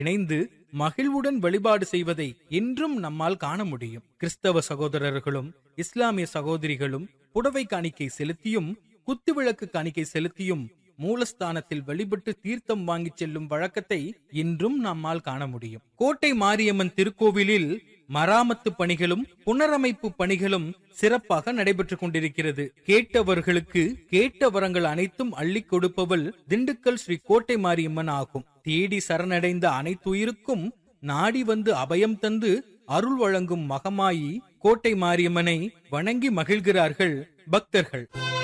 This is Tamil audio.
இணைந்து மகிழ்வுடன் வழிபாடு செய்வதை இன்றும் நம்மால் காண முடியும் கிறிஸ்தவ சகோதரர்களும் இஸ்லாமிய சகோதரிகளும் புடவை காணிக்கை செலுத்தியும் குத்துவிளக்கு காணிக்கை செலுத்தியும் மூலஸ்தானத்தில் வழிபட்டு தீர்த்தம் வாங்கிச் செல்லும் வழக்கத்தை இன்றும் நம்மால் காண முடியும் கோட்டை மாரியம்மன் திருக்கோவிலில் மராமத்து பணிகளும் புனரமைப்பு பணிகளும் சிறப்பாக நடைபெற்றுக் கொண்டிருக்கிறது கேட்டவர்களுக்கு கேட்ட வரங்கள் அனைத்தும் அள்ளிக் கொடுப்பவள் திண்டுக்கல் ஸ்ரீ கோட்டை மாரியம்மன் ஆகும் தேடி சரணடைந்த அனைத்துயிருக்கும் நாடி வந்து அபயம் தந்து அருள் வழங்கும் மகமாயி கோட்டை மாரியம்மனை வணங்கி மகிழ்கிறார்கள் பக்தர்கள்